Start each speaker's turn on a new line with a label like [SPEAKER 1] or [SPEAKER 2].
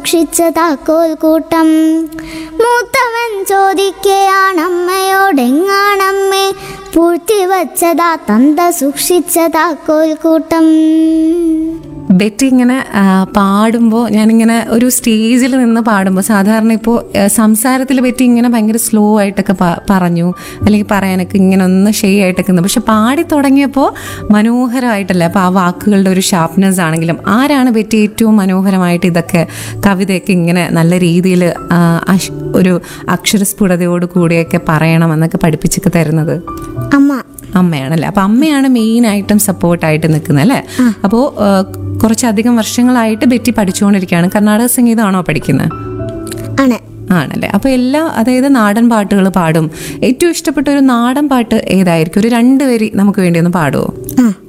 [SPEAKER 1] സൂക്ഷിച്ച താക്കോൽ കൂട്ടം മൂത്തവൻ ചോദിക്കയാണമ്മയോടെങ്ങാണമ്മേ പൂഴ്ത്തിവച്ചതാ തന്ത സൂക്ഷിച്ച താക്കോൽ കൂട്ടം
[SPEAKER 2] ബെറ്റി ഇങ്ങനെ പാടുമ്പോൾ ഞാനിങ്ങനെ ഒരു സ്റ്റേജിൽ നിന്ന് പാടുമ്പോൾ സാധാരണ ഇപ്പോൾ സംസാരത്തിൽ ബെറ്റി ഇങ്ങനെ ഭയങ്കര സ്ലോ ആയിട്ടൊക്കെ പ- പറഞ്ഞു അല്ലെങ്കിൽ പറയാനൊക്കെ ഇങ്ങനെ ഒന്ന് ഷെയ് ആയിട്ടൊക്കെ നിന്ന് പക്ഷെ പാടി തുടങ്ങിയപ്പോൾ മനോഹരമായിട്ടല്ലേ അപ്പോൾ ആ വാക്കുകളുടെ ഒരു ഷാർപ്നെസ് ആണെങ്കിലും ആരാണ് ബെറ്റി ഏറ്റവും മനോഹരമായിട്ട് ഇതൊക്കെ കവിതയൊക്കെ ഇങ്ങനെ നല്ല രീതിയിൽ ഒരു അക്ഷരസ്ഫുടതയോട് കൂടിയൊക്കെ പറയണം എന്നൊക്കെ പഠിപ്പിച്ചൊക്കെ തരുന്നത്
[SPEAKER 1] അമ്മ
[SPEAKER 2] അമ്മയാണല്ലേ അപ്പൊ അമ്മയാണ് മെയിൻ ആയിട്ടും സപ്പോർട്ടായിട്ട് നിൽക്കുന്നത് അല്ലേ അപ്പോൾ കുറച്ചധികം വർഷങ്ങളായിട്ട് ബെറ്റി പഠിച്ചുകൊണ്ടിരിക്കുകയാണ് കർണാടക സംഗീതമാണോ പഠിക്കുന്നത്
[SPEAKER 1] ആണ്
[SPEAKER 2] ആണല്ലേ അപ്പോൾ എല്ലാ അതായത് നാടൻ പാട്ടുകൾ പാടും ഏറ്റവും ഇഷ്ടപ്പെട്ട ഒരു നാടൻ പാട്ട് ഏതായിരിക്കും ഒരു രണ്ട് വരി നമുക്ക് വേണ്ടി ഒന്ന് പാടുമോ
[SPEAKER 1] ആ